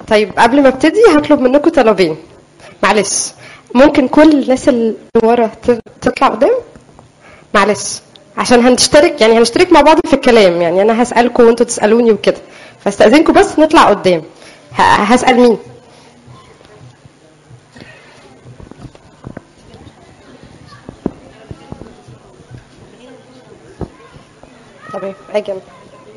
طيب قبل ما ابتدي هطلب منكم طلبين معلش ممكن كل الناس اللي ورا ت- تطلع قدام معلش عشان هنشترك يعني هنشترك مع بعض في الكلام يعني انا هسالكم وانتوا تسالوني وكده فاستاذنكم بس نطلع قدام ه- هسال مين تمام اجي أنا.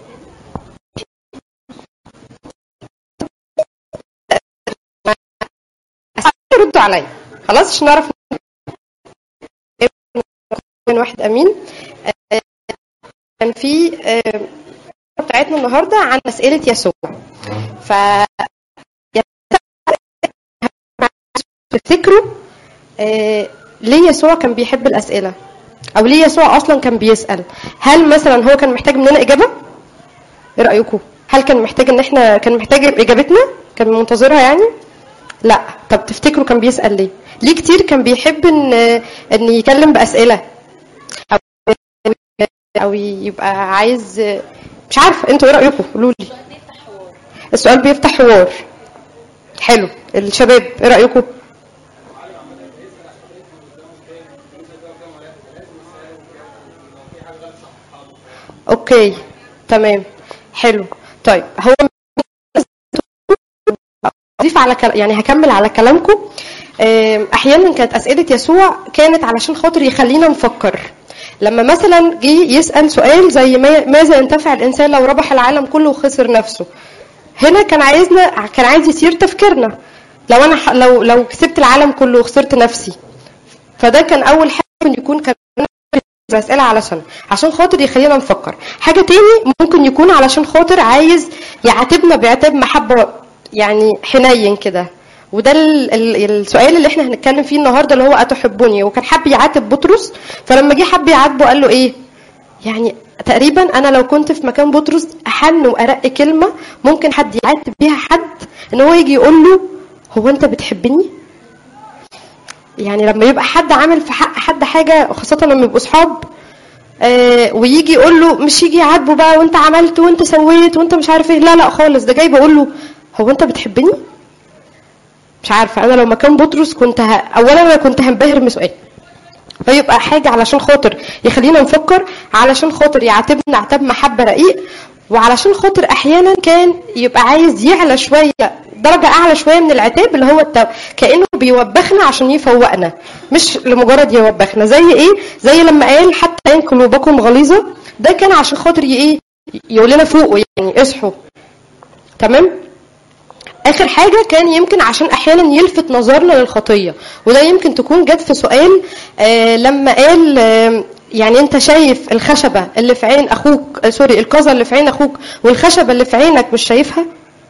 ردوا عليا خلاص عشان نعرف من واحد امين آه، كان في آه، بتاعتنا النهارده عن اسئله يسوع ف تفتكروا آه، ليه يسوع كان بيحب الاسئله او ليه يسوع اصلا كان بيسال هل مثلا هو كان محتاج مننا اجابه ايه رايكم هل كان محتاج ان احنا كان محتاج اجابتنا كان منتظرها يعني لا طب تفتكروا كان بيسال ليه ليه كتير كان بيحب ان ان يكلم باسئله او او يبقى عايز مش عارفه انتوا ايه رايكم قولوا لي السؤال بيفتح حوار حلو الشباب ايه رايكم اوكي تمام حلو طيب هو اضيف على كل... يعني هكمل على كلامكم آم، احيانا كانت اسئله يسوع كانت علشان خاطر يخلينا نفكر لما مثلا جه يسال سؤال زي ما- ماذا ينتفع الانسان لو ربح العالم كله وخسر نفسه هنا كان عايزنا كان عايز يثير تفكيرنا لو انا ح- لو لو كسبت العالم كله وخسرت نفسي فده كان اول حاجه ممكن يكون كان اسئله علشان عشان خاطر يخلينا نفكر حاجه تاني ممكن يكون علشان خاطر عايز يعاتبنا بعتاب محبه يعني حنين كده وده ال ال السؤال اللي احنا هنتكلم فيه النهارده اللي هو اتحبني وكان حب يعاتب بطرس فلما جه حب يعاتبه قال له ايه يعني تقريبا انا لو كنت في مكان بطرس احن وارق كلمه ممكن حد يعاتب بيها حد ان هو يجي يقول له هو انت بتحبني يعني لما يبقى حد عامل في حق حد حاجه خاصه لما يبقوا اصحاب آه ويجي يقول له مش يجي يعاتبه بقى وانت عملت وانت سويت وانت مش عارف ايه لا لا خالص ده جاي بقول له هو انت بتحبني مش عارفه انا لو مكان بطرس كنت ه... اولا انا كنت هنبهر من سؤال فيبقى حاجه علشان خاطر يخلينا نفكر علشان خاطر يعاتبنا عتاب محبه رقيق وعلشان خاطر احيانا كان يبقى عايز يعلى شويه درجه اعلى شويه من العتاب اللي هو الت... كانه بيوبخنا عشان يفوقنا مش لمجرد يوبخنا زي ايه زي لما قال حتى ان قلوبكم غليظه ده كان عشان خاطر ي- ايه يقول لنا فوقوا يعني اصحوا تمام اخر حاجه كان يمكن عشان احيانا يلفت نظرنا للخطيه وده يمكن تكون جت في سؤال آه لما قال آه يعني انت شايف الخشبه اللي في عين اخوك آه سوري القذى اللي في عين اخوك والخشبه اللي في عينك مش شايفها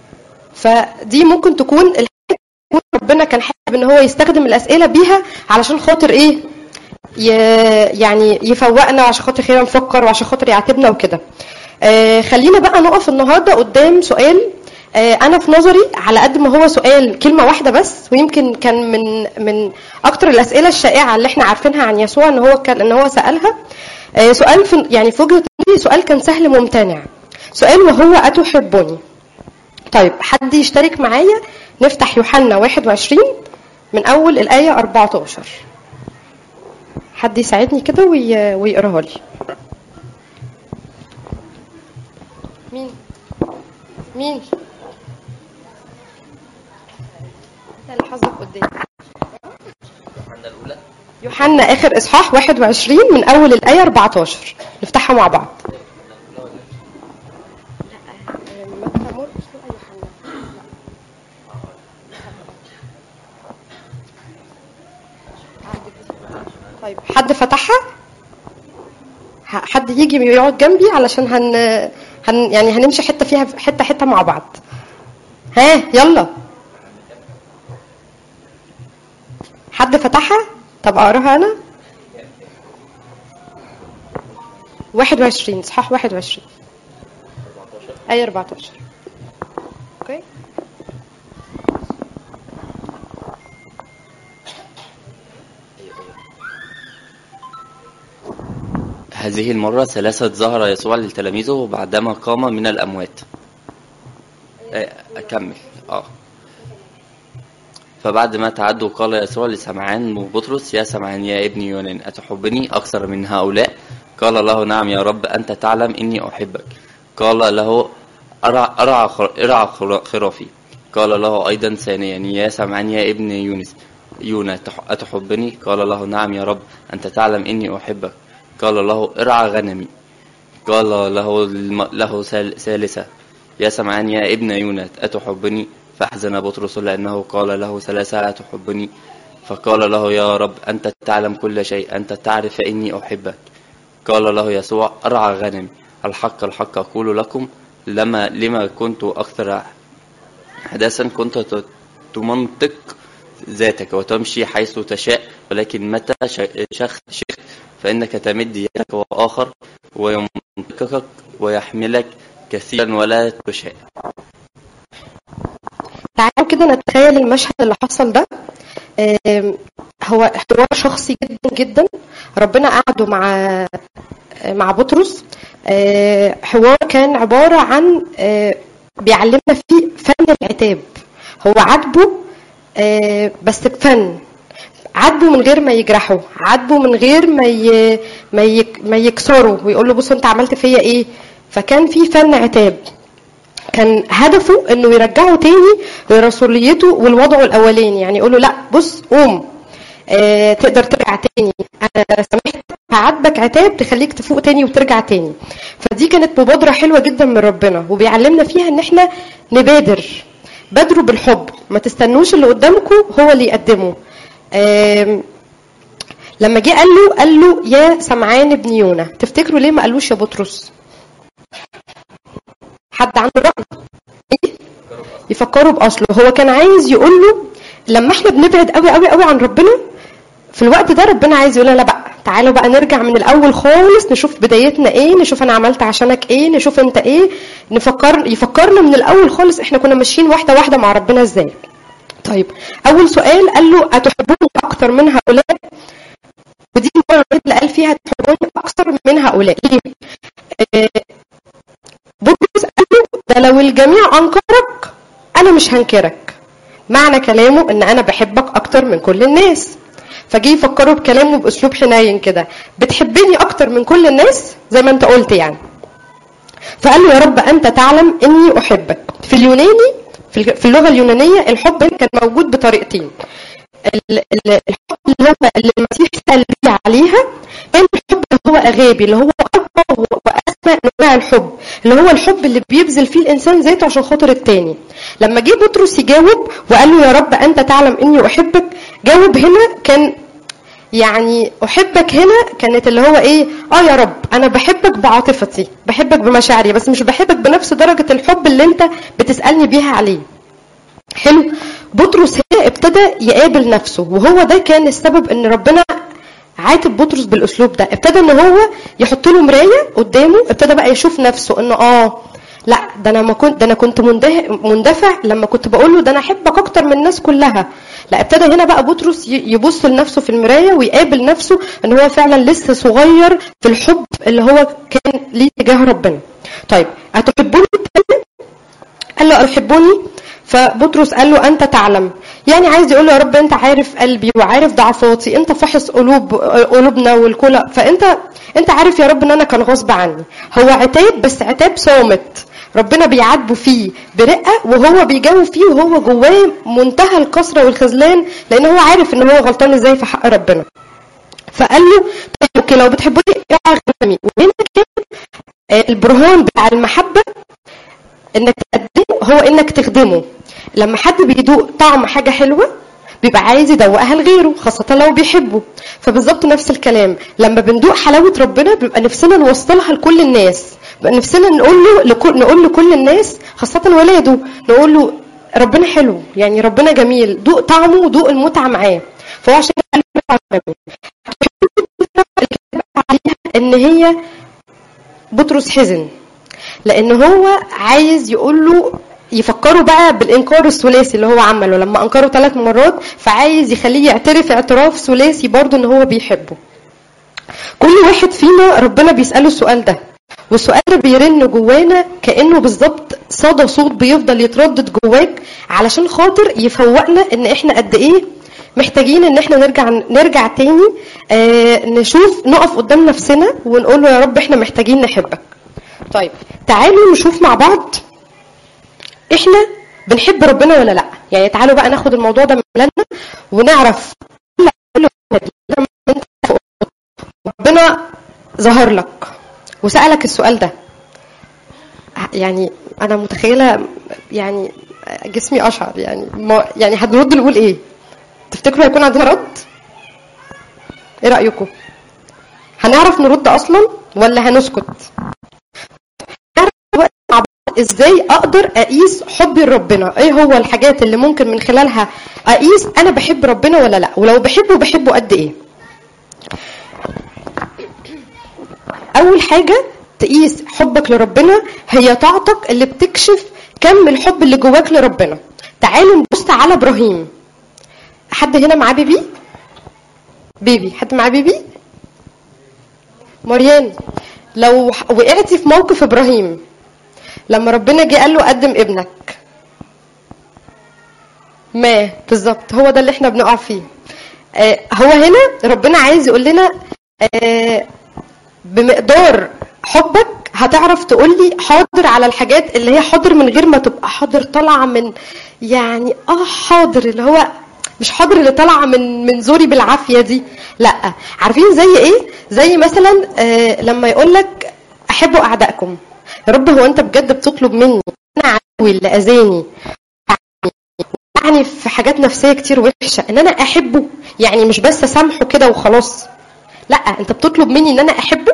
فدي ممكن تكون الحاجة تكون ربنا كان حابب ان هو يستخدم الاسئله بيها علشان خاطر ايه ي- يعني يفوقنا وعشان خاطر خلينا نفكر وعشان خاطر يعاتبنا وكده آه خلينا بقى نقف النهارده قدام سؤال آه انا في نظري على قد ما هو سؤال كلمه واحده بس ويمكن كان من من اكتر الاسئله الشائعه اللي احنا عارفينها عن يسوع ان هو كان ان هو سالها آه سؤال في يعني في وجهه نظري سؤال كان سهل ممتنع سؤال وهو اتحبني طيب حد يشترك معايا نفتح يوحنا 21 من اول الايه 14 حد يساعدني كده وي- ويقراها لي مين مين انت اللي حظك قدامي يوحنا اخر اصحاح 21 من اول الايه 14 نفتحها مع بعض متى مرقس لوقا يوحنا طيب حد فتحها ه- حد يجي يقعد جنبي علشان هن, هن يعني هنمشي حته فيها حته حته مع بعض ها يلا حد فتحها طب اقراها انا 21 صح 21 اي 14 اوكي هذه المرة ثلاثة ظهر يسوع لتلاميذه بعدما قام من الأموات آه، اكمل اه فبعد ما تعدوا قال يسوع لسمعان وبطرس يا سمعان يا ابني يونان أتحبني أكثر من هؤلاء قال له نعم يا رب أنت تعلم إني أحبك قال له أرع, أرع, أرع خرافي قال له أيضا ثانيا يا سمعان يا ابن يونس يونا أتحبني قال له نعم يا رب أنت تعلم إني أحبك قال له ارعى غنمي قال له له ثالثة يا سمعان يا ابن يونا أتحبني فأحزن بطرس لأنه قال له ثلاثة أتحبني فقال له يا رب أنت تعلم كل شيء أنت تعرف إني أحبك قال له يسوع أرعى غنمي الحق الحق أقول لكم لما لما كنت أكثر حداثا كنت تمنطق ذاتك وتمشي حيث تشاء ولكن متى شخت فإنك تمد يدك وآخر ويمنطقك ويحملك كثيرا ولا تشاء تعالوا كده نتخيل المشهد اللي حصل ده هو حوار شخصي جدا جدا ربنا قعده مع مع بطرس حوار كان عبارة عن بيعلمنا فيه فن العتاب هو عاتبه بس بفن عاتبه من غير ما يجرحه عاتبه من غير ما ي... ما, ي... ما يكسره ويقول له بص انت عملت فيا ايه فكان في فن عتاب كان هدفه انه يرجعه تاني لرسوليته والوضع الاولاني يعني يقول له لا بص قوم آه تقدر ترجع تاني انا سامحت هعاتبك عتاب تخليك تفوق تاني وترجع تاني فدي كانت مبادره حلوه جدا من ربنا وبيعلمنا فيها ان احنا نبادر بادروا بالحب ما تستنوش اللي قدامكم هو اللي يقدمه آه لما جه قال له قال له يا سمعان ابن يونا تفتكروا ليه ما قالوش يا بطرس حد عنده رأي إيه؟ يفكروا باصله هو كان عايز يقول له لما احنا بنبعد قوي قوي قوي عن ربنا في الوقت ده ربنا عايز يقول لا بقى تعالوا بقى نرجع من الاول خالص نشوف بدايتنا ايه نشوف انا عملت عشانك ايه نشوف انت ايه نفكر يفكرنا من الاول خالص احنا كنا ماشيين واحده واحده مع ربنا ازاي طيب اول سؤال قال له اتحبوني اكتر من هؤلاء ودي المره اللي قال فيها تحبوني اكثر من هؤلاء ليه آه بطرس قال له ده لو الجميع انكرك انا مش هنكرك معنى كلامه ان انا بحبك اكتر من كل الناس فجي يفكروا بكلامه باسلوب حنين كده بتحبني اكتر من كل الناس زي ما انت قلت يعني فقال له يا رب انت تعلم اني احبك في اليوناني في اللغه اليونانيه الحب كان موجود بطريقتين الحب اللي هو اللي المسيح سال عليها كان الحب اللي هو اغابي اللي هو اكبر واسمى انواع الحب اللي هو الحب اللي بيبذل فيه الانسان ذاته عشان خاطر التاني لما جه بطرس يجاوب وقال له يا رب انت تعلم اني احبك جاوب هنا كان يعني احبك هنا كانت اللي هو ايه اه يا رب انا بحبك بعاطفتي بحبك بمشاعري بس مش بحبك بنفس درجه الحب اللي انت بتسالني بيها عليه حلو بطرس هنا ابتدى يقابل نفسه وهو ده كان السبب ان ربنا عاتب بطرس بالاسلوب ده ابتدى ان هو يحط له مرايه قدامه ابتدى بقى يشوف نفسه انه اه لا ده انا ما كنت ده انا كنت مندفع لما كنت بقول له ده انا احبك اكتر من الناس كلها لا ابتدى هنا بقى بطرس يبص لنفسه في المرايه ويقابل نفسه ان هو فعلا لسه صغير في الحب اللي هو كان ليه تجاه ربنا طيب هتحبوني قال له أتحبوني فبطرس قال له أنت تعلم يعني عايز يقول له يا رب أنت عارف قلبي وعارف ضعفاتي أنت فحص قلوب قلوبنا والكلى فأنت أنت عارف يا رب إن أنا كان غصب عني هو عتاب بس عتاب صامت ربنا بيعاتبه فيه برقة وهو بيجاوب فيه وهو جواه منتهى الكسرة والخذلان لأن هو عارف إن هو غلطان إزاي في حق ربنا فقال له طيب اوكي لو بتحبوني ارعى غنمي وهنا كان البرهان بتاع المحبة انك تقدمه هو انك تخدمه لما حد بيدوق طعم حاجة حلوة بيبقى عايز يدوقها لغيره خاصة لو بيحبه فبالظبط نفس الكلام لما بندوق حلاوة ربنا بيبقى نفسنا نوصلها لكل الناس بيبقى نفسنا نقول له لكل نقول لكل الناس خاصة ولاده نقول له ربنا حلو يعني ربنا جميل دوق طعمه ودوق المتعة معاه فهو عشان عليها ان هي بطرس حزن لان هو عايز يقول له يفكروا بقى بالانكار الثلاثي اللي هو عمله لما انكره ثلاث مرات فعايز يخليه يعترف اعتراف ثلاثي برضه ان هو بيحبه كل واحد فينا ربنا بيساله السؤال ده والسؤال ده بيرن جوانا كانه بالظبط صدى صوت بيفضل يتردد جواك علشان خاطر يفوقنا ان احنا قد ايه محتاجين ان احنا نرجع نرجع تاني آه نشوف نقف قدام نفسنا ونقول له يا رب احنا محتاجين نحبك طيب تعالوا نشوف مع بعض احنا بنحب ربنا ولا لا يعني تعالوا بقى ناخد الموضوع ده من بلادنا ونعرف ربنا ظهر لك وسألك السؤال ده يعني انا متخيله يعني جسمي اشعر يعني ما يعني هنرد نقول ايه تفتكروا هيكون عندنا رد ايه رايكم هنعرف نرد اصلا ولا هنسكت نعرف دلوقتي مع بعض ازاي اقدر اقيس حبي لربنا ايه هو الحاجات اللي ممكن من خلالها اقيس انا بحب ربنا ولا لا ولو بحبه بحبه قد ايه اول حاجه تقيس حبك لربنا هي طاعتك اللي بتكشف كم الحب اللي جواك لربنا تعالوا نبص على ابراهيم حد هنا معاه بيبي بيبي حد معاه بيبي مريان لو وقعتي في موقف ابراهيم لما ربنا جه قال له قدم ابنك ما بالظبط هو ده اللي احنا بنقع فيه آه هو هنا ربنا عايز يقول لنا آه بمقدار حبك هتعرف تقول لي حاضر على الحاجات اللي هي حاضر من غير ما تبقى حاضر طالعه من يعني اه حاضر اللي هو مش حاضر اللي طالعه من من زوري بالعافيه دي لا عارفين زي ايه زي مثلا آه لما يقول لك احبوا اعدائكم يا رب هو انت بجد بتطلب مني انا عدوي اللي اذاني يعني في حاجات نفسيه كتير وحشه ان انا احبه يعني مش بس اسامحه كده وخلاص لا انت بتطلب مني ان انا احبه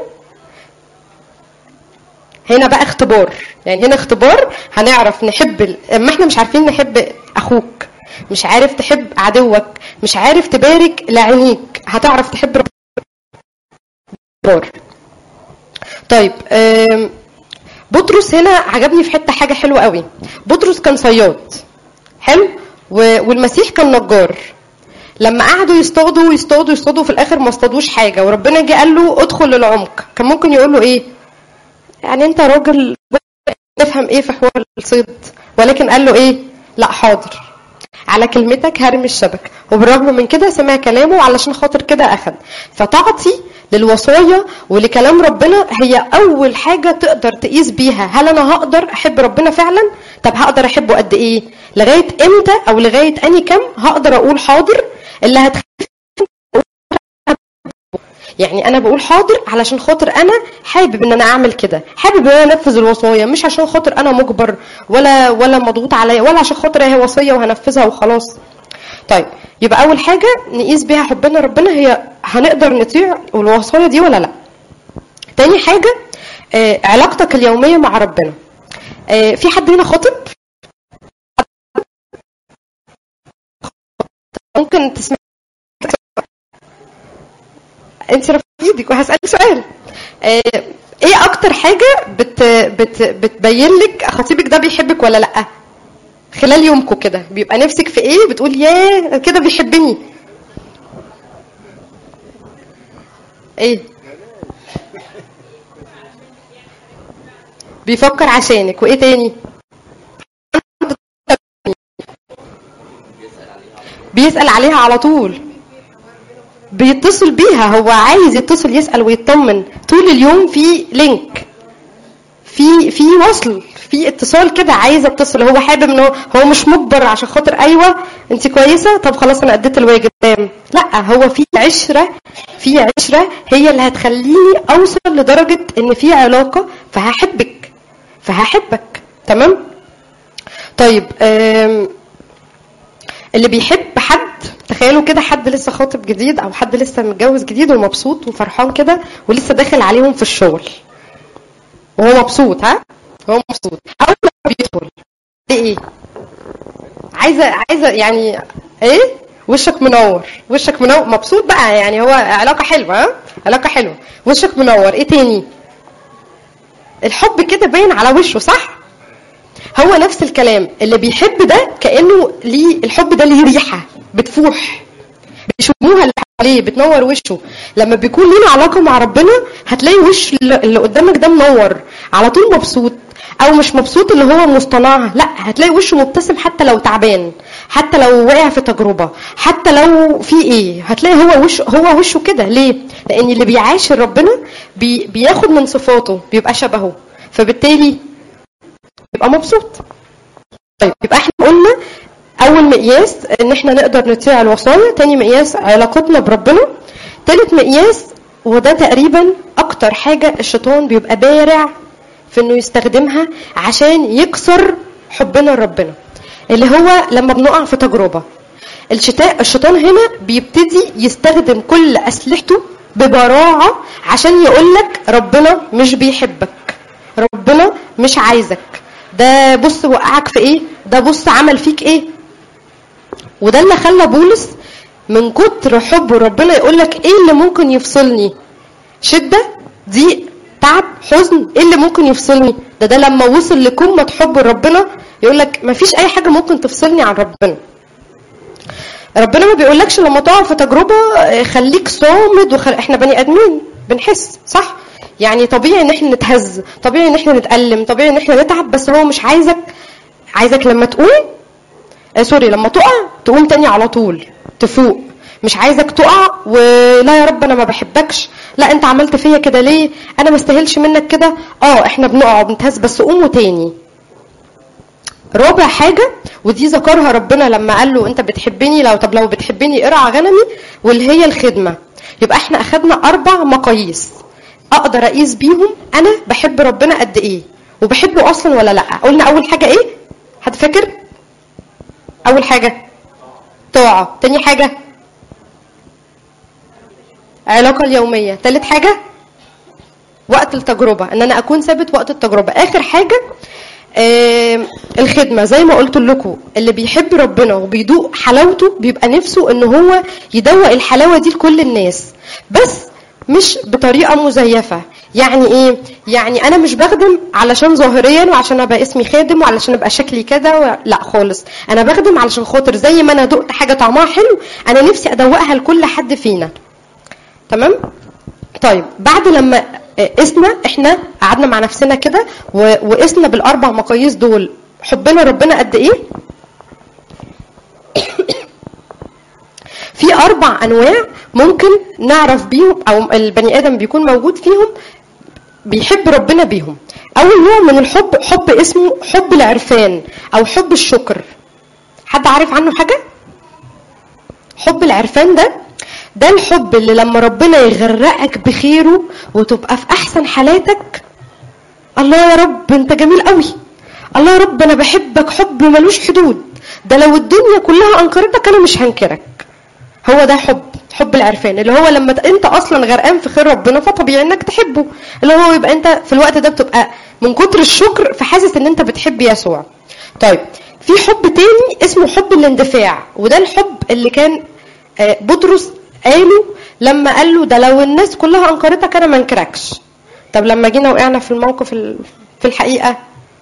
هنا بقى اختبار يعني هنا اختبار هنعرف نحب ال... اما احنا مش عارفين نحب اخوك مش عارف تحب عدوك مش عارف تبارك لعينيك هتعرف تحب ربنا طيب آم، بطرس هنا عجبني في حته حاجه حلوه قوي بطرس كان صياد حلو و- والمسيح كان نجار لما قعدوا يصطادوا يصطادوا يصطادوا في الاخر ما اصطادوش حاجه وربنا جه قال له ادخل للعمق كان ممكن يقول له ايه يعني انت راجل تفهم ايه في حوار الصيد ولكن قال له ايه لا حاضر على كلمتك هرمي الشبكة وبالرغم من كده سمع كلامه علشان خاطر كده أخذ فطاعتي للوصايا ولكلام ربنا هي أول حاجة تقدر تقيس بيها هل أنا هقدر أحب ربنا فعلا طب هقدر أحبه قد إيه لغاية إمتى أو لغاية أني كم هقدر أقول حاضر اللي هتخلي يعني انا بقول حاضر علشان خاطر انا حابب ان انا اعمل كده حابب ان انا انفذ الوصايا مش عشان خاطر انا مجبر ولا ولا مضغوط عليا ولا عشان خاطر هي وصيه وهنفذها وخلاص طيب يبقى اول حاجه نقيس بيها حبنا ربنا هي هنقدر نطيع الوصايا دي ولا لا تاني حاجه آه علاقتك اليوميه مع ربنا آه في حد هنا خاطب ممكن تسمع انت رفعت ايدك وهسالك سؤال آه، ايه اكتر حاجه بت بت بتبين لك خطيبك ده بيحبك ولا لا خلال يومكم كده بيبقى نفسك في ايه بتقول ياه كده بيحبني ايه بيفكر عشانك وايه تاني بيسأل عليها على طول بيتصل بيها هو عايز يتصل يسأل ويطمن طول اليوم في لينك في في وصل في اتصال كده عايز اتصل هو حابب ان هو هو مش مجبر عشان خاطر ايوه انت كويسه طب خلاص انا اديت الواجب تمام لا هو في عشره في عشره هي اللي هتخليني اوصل لدرجه ان في علاقه فهحبك فهحبك تمام طيب آم، اللي بيحب حد تخيلوا كده حد لسه خاطب جديد او حد لسه متجوز جديد ومبسوط وفرحان كده ولسه داخل عليهم في الشغل وهو مبسوط ها هو مبسوط اول ما بيدخل ايه عايزه عايزه يعني ايه وشك منور وشك منور مبسوط بقى يعني هو علاقه حلوه ها علاقه حلوه وشك منور ايه تاني الحب كده باين على وشه صح هو نفس الكلام اللي بيحب ده كانه ليه الحب ده ليه ريحه بتفوح بيشموها اللي حواليه بتنور وشه لما بيكون لينا علاقه مع ربنا هتلاقي وش اللي اللي قدامك ده منور على طول مبسوط او مش مبسوط اللي هو مصطنعها لا هتلاقي وشه مبتسم حتى لو تعبان حتى لو وقع في تجربه حتى لو في ايه هتلاقي هو وشه هو وشه كده ليه لان اللي بيعاشر ربنا بي بياخد من صفاته بيبقى شبهه فبالتالي يبقى مبسوط طيب يبقى احنا قلنا اول مقياس ان احنا نقدر نطيع الوصايا تاني مقياس علاقتنا بربنا تالت مقياس وده تقريبا اكتر حاجه الشيطان بيبقى بارع في انه يستخدمها عشان يكسر حبنا لربنا اللي هو لما بنقع في تجربه الشتاء الشيطان هنا بيبتدي يستخدم كل اسلحته ببراعه عشان يقول لك ربنا مش بيحبك ربنا مش عايزك ده بص وقعك في ايه ده بص عمل فيك ايه وده اللي خلى بولس من كتر حبه ربنا يقول لك ايه اللي ممكن يفصلني شده ضيق تعب حزن ايه اللي ممكن يفصلني ده ده لما وصل لقمه حب ربنا يقول لك مفيش اي حاجه ممكن تفصلني عن ربنا ربنا ما بيقولكش لما تقع في تجربه آه، خليك صامد وخل... احنا بني ادمين بنحس صح يعني طبيعي ان احنا نتهز طبيعي ان احنا نتالم طبيعي ان احنا نتعب بس هو مش عايزك عايزك لما تقوم آه سوري لما تقع تقوم تاني على طول تفوق مش عايزك تقع ولا يا رب انا ما بحبكش لا انت عملت فيا كده ليه انا ما استاهلش منك كده اه احنا بنقع وبنتهز بس قوم تاني رابع حاجة ودي ذكرها ربنا لما قال له انت بتحبني لو طب لو بتحبني ارعى غنمي واللي هي الخدمة يبقى احنا اخدنا اربع مقاييس اقدر اقيس بيهم انا بحب ربنا قد ايه وبحبه اصلا ولا لا قلنا اول حاجة ايه حد فاكر اول حاجة طاعة تاني حاجة علاقة اليومية تالت حاجة وقت التجربة ان انا اكون ثابت وقت التجربة اخر حاجة آه الخدمة زي ما قلت لكم اللي بيحب ربنا وبيدوق حلاوته بيبقى نفسه ان هو يدوق الحلاوة دي لكل الناس بس مش بطريقة مزيفة يعني ايه يعني انا مش بخدم علشان ظاهريا وعشان ابقى اسمي خادم وعلشان ابقى شكلي كده و... لا خالص انا بخدم علشان خاطر زي ما انا دقت حاجة طعمها حلو انا نفسي ادوقها لكل حد فينا تمام طيب بعد لما قسنا احنا قعدنا مع نفسنا كده و- وقسنا بالاربع مقاييس دول حبنا ربنا قد ايه في اربع انواع ممكن نعرف بيهم او البني ادم بيكون موجود فيهم بيحب ربنا بيهم اول نوع من الحب حب اسمه حب العرفان او حب الشكر حد عارف عنه حاجه حب العرفان ده ده الحب اللي لما ربنا يغرقك بخيره وتبقى في احسن حالاتك الله يا رب انت جميل قوي الله يا رب انا بحبك حب ملوش حدود ده لو الدنيا كلها انكرتك انا مش هنكرك هو ده حب حب العرفان اللي هو لما ت- انت اصلا غرقان في خير ربنا فطبيعي انك تحبه اللي هو يبقى انت في الوقت ده بتبقى من كتر الشكر فحاسس ان انت بتحب يسوع طيب في حب تاني اسمه حب الاندفاع وده الحب اللي كان آه، بطرس قاله لما قال له ده لو الناس كلها انكرتك انا ما انكركش طب لما جينا وقعنا في الموقف ال- في الحقيقه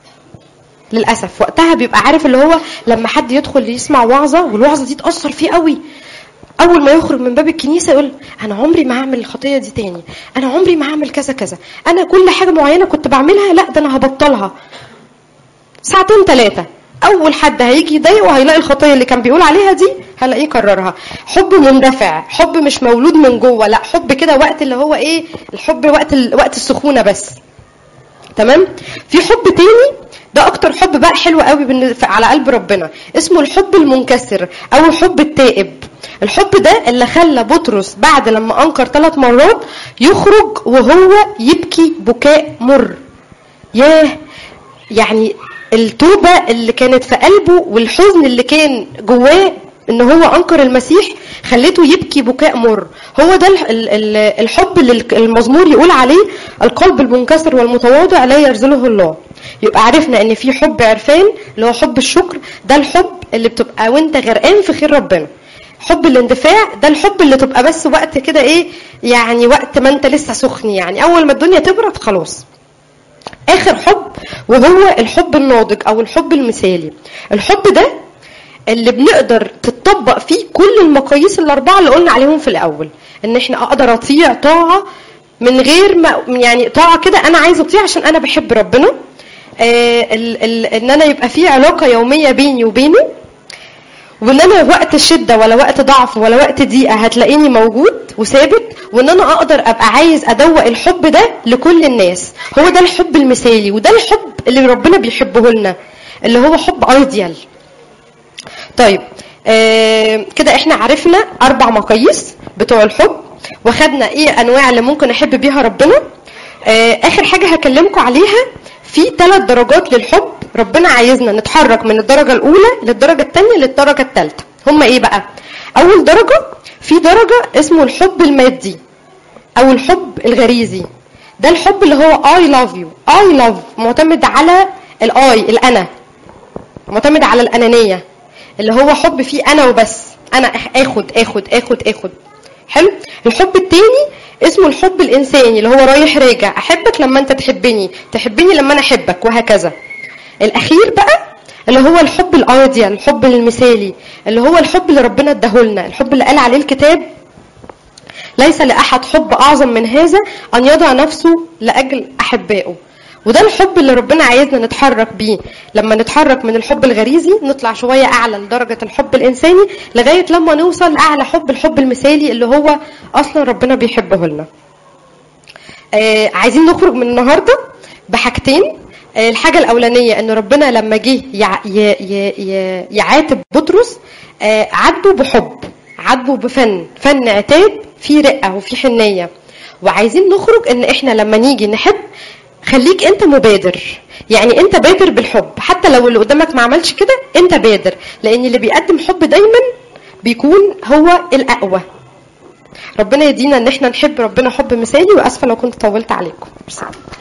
للاسف وقتها بيبقى عارف اللي هو لما حد يدخل يسمع وعظه والوعظه دي تاثر فيه قوي اول ما يخرج من باب الكنيسه يقول انا عمري ما هعمل الخطيه دي تاني انا عمري ما هعمل كذا كذا انا كل حاجه معينه كنت بعملها لا ده انا هبطلها ساعتين ثلاثه اول حد هيجي يضايقه وهيلاقي الخطيه اللي كان بيقول عليها دي هلاقيه كررها حب مندفع حب مش مولود من جوه لا حب كده وقت اللي هو ايه الحب وقت ال... وقت السخونه بس تمام في حب تاني ده اكتر حب بقى حلو قوي بالنسبة على قلب ربنا اسمه الحب المنكسر او الحب التائب الحب ده اللي خلى بطرس بعد لما انكر ثلاث مرات يخرج وهو يبكي بكاء مر ياه يعني التوبة اللي كانت في قلبه والحزن اللي كان جواه ان هو انكر المسيح خليته يبكي بكاء مر هو ده ال- ال- ال- الحب اللي المزمور يقول عليه القلب المنكسر والمتواضع لا يرزله الله يبقى عرفنا ان في حب عرفان اللي هو حب الشكر ده الحب اللي بتبقى وانت غرقان في خير ربنا حب الاندفاع ده الحب اللي تبقى بس وقت كده ايه يعني وقت ما انت لسه سخن يعني اول ما الدنيا تبرد خلاص اخر حب وهو الحب الناضج او الحب المثالي الحب ده اللي بنقدر تطبق فيه كل المقاييس الاربعه اللي قلنا عليهم في الاول ان احنا اقدر اطيع طاعه من غير ما يعني طاعه كده انا عايزه اطيع عشان انا بحب ربنا آه ال ال ان انا يبقى في علاقه يوميه بيني وبينه وان انا وقت الشده ولا وقت ضعف ولا وقت ضيقه هتلاقيني موجود وثابت وان انا اقدر ابقى عايز ادوق الحب ده لكل الناس هو ده الحب المثالي وده الحب اللي ربنا بيحبه لنا اللي هو حب ايديال طيب آه كده احنا عرفنا اربع مقاييس بتوع الحب وخدنا ايه انواع اللي ممكن احب بيها ربنا آه اخر حاجه هكلمكم عليها في ثلاث درجات للحب ربنا عايزنا نتحرك من الدرجه الاولى للدرجه الثانيه للدرجه الثالثه هم ايه بقى اول درجه في درجه اسمه الحب المادي او الحب الغريزي ده الحب اللي هو اي لاف يو اي لاف معتمد على الاي الانا معتمد على الانانيه اللي هو حب فيه انا وبس انا اخد اخد اخد اخد حلو الحب التاني اسمه الحب الانساني اللي هو رايح راجع احبك لما انت تحبني تحبني لما انا احبك وهكذا الاخير بقى اللي هو الحب الايديال الحب المثالي اللي هو الحب اللي ربنا اداهولنا الحب اللي قال عليه الكتاب ليس لاحد حب اعظم من هذا ان يضع نفسه لاجل احبائه وده الحب اللي ربنا عايزنا نتحرك بيه لما نتحرك من الحب الغريزي نطلع شويه اعلى لدرجه الحب الانساني لغايه لما نوصل لاعلى حب الحب المثالي اللي هو اصلا ربنا بيحبه لنا آه عايزين نخرج من النهارده بحاجتين آه الحاجه الاولانيه ان ربنا لما جه يع... ي... ي... يعاتب بطرس آه عاتبه بحب عاتبه بفن فن عتاب فيه رقه وفيه حنيه وعايزين نخرج ان احنا لما نيجي نحب خليك انت مبادر يعني انت بادر بالحب حتى لو اللي قدامك ما عملش كده انت بادر لان اللي بيقدم حب دايما بيكون هو الاقوى ربنا يدينا ان احنا نحب ربنا حب مثالي واسفه لو كنت طولت عليكم